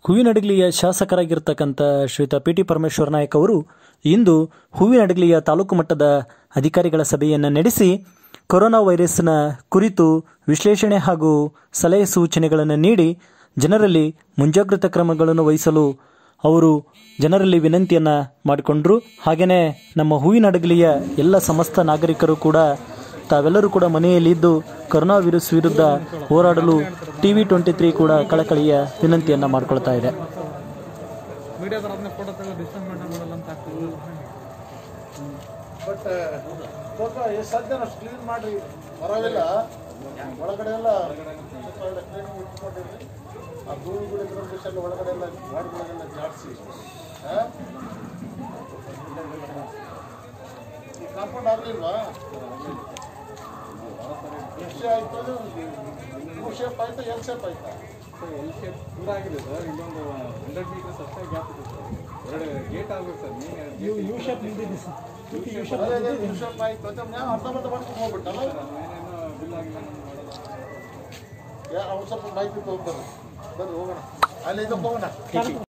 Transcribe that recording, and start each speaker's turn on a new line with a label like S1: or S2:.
S1: ಹೂವಿನಡಗಲಿಯ ಶಾಸಕರಾಗಿರ್ತಕ್ಕಂಥ ಶ್ರೀಯುತ P T Parameshwara Nayak ಅವರು ಇಂದು ಹೂವಿನಡಗಲಿಯ ತಾಲೂಕು ಮಟ್ಟದ ಅಧಿಕಾರಿಗಳ ಸಭೆಯನ್ನು ನಡೆಸಿ ಕೊರೋನಾ ವೈರಸ್ನ ಕುರಿತು ವಿಶ್ಲೇಷಣೆ ಹಾಗೂ ಸಲಹೆ ಸೂಚನೆಗಳನ್ನು ನೀಡಿ ಜನರಲ್ಲಿ ಮುಂಜಾಗ್ರತಾ ಕ್ರಮಗಳನ್ನು ವಹಿಸಲು ಅವರು ಜನರಲ್ಲಿ ವಿನಂತಿಯನ್ನು ಮಾಡಿಕೊಂಡ್ರು ಹಾಗೆಯೇ ನಮ್ಮ ಹೂವಿನಡಗಲಿಯ ಎಲ್ಲ ಸಮಸ್ತ ನಾಗರಿಕರು ಕೂಡ ತಾವೆಲ್ಲರೂ ಕೂಡ ಮನೆಯಲ್ಲಿದ್ದು ಕೊರೋನಾ ವೈರಸ್ ವಿರುದ್ಧ ಹೋರಾಡಲು ಟಿವಿ ಟ್ವೆಂಟಿ ತ್ರೀ ಕೂಡ ಕಳಕಳಿಯ ವಿನಂತಿಯನ್ನು ಮಾಡಿಕೊಳ್ತಾ ಇದೆ
S2: ಮೀಡಿಯಾದವ್ರು ಅದನ್ನ ಫೋಟೋ ತೆಗೆದು ಡಿಸ್ಟೆನ್ಸ್ ಮೇಂಟೈನ್ ಮಾಡಲ್ಲ ಅಂತ ಆಗ್ತದೆ
S3: ಬಟ್ ಸ್ವಲ್ಪ ಎಷ್ಟು ಸಾಧ್ಯ ಅಷ್ಟು ಕ್ಲೀನ್ ಮಾಡ್ರಿ ಹೊರಗೆಲ್ಲ ಒಳಗಡೆ ಎಲ್ಲ ಸ್ವಲ್ಪ ಎಲ್ಲ ಕ್ಲೀನ್ ಇಟ್ಕೊಂಡಿರಿ ಆ ಧೂಳು ಗುಡಿ ಎಲ್ಲ ಒಳಗಡೆ ಎಲ್ಲ ವಾರ್ಡ್ಗಳಿಗೆಲ್ಲ ಜಾಡಿಸಿ ಈ ಕಾಂಪೌಂಡ್ ಆಗಲಿಲ್ವಾ ಎಷ್ಟು ಆಯ್ತು ಅದು ಯು ಶೇಪ್ ಆಯ್ತಾ ಎಲ್ ಶೇಪ್ ಆಯ್ತಾ
S2: ಎಲ್ ಶೇಪ್ ದೂರ ಆಗಿದೆ ಸರ್ ಇನ್ನೊಂದು ಹಂಡ್ರೆಡ್ ಮೀಟರ್ಸ್ ಅಷ್ಟೇ ಗ್ಯಾಪ್ ಇದೆ ಸರ್ ಎರಡು ಗೇಟ್ ಆಗ್ಬೇಕು sir main U U shape
S3: ಅದೇ ಅದೇ ಯು ಶೇಪ್ ಆಯ್ತು ಅಂತ ನಾವು ಅರ್ಧ ಮರ್ಧ ಮಾಡ್ಕೊಂಡು ಹೋಗ್ಬಿಟ್ಟಲ್ಲ
S2: ಏನೇನೋ ಬಿಲ್ ಆಗಿಲ್ಲ
S3: ಯಾ ಅವ್ನು ಸ್ವಲ್ಪ ಮಾಹಿತಿ ತೊಗೊಂಡ್ಬರ್ರಿ ಬರ್ರಿ ಹೋಗೋಣ ಅಲ್ಲಿ ಇದಕ್ಕೆ ಹೋಗೋಣ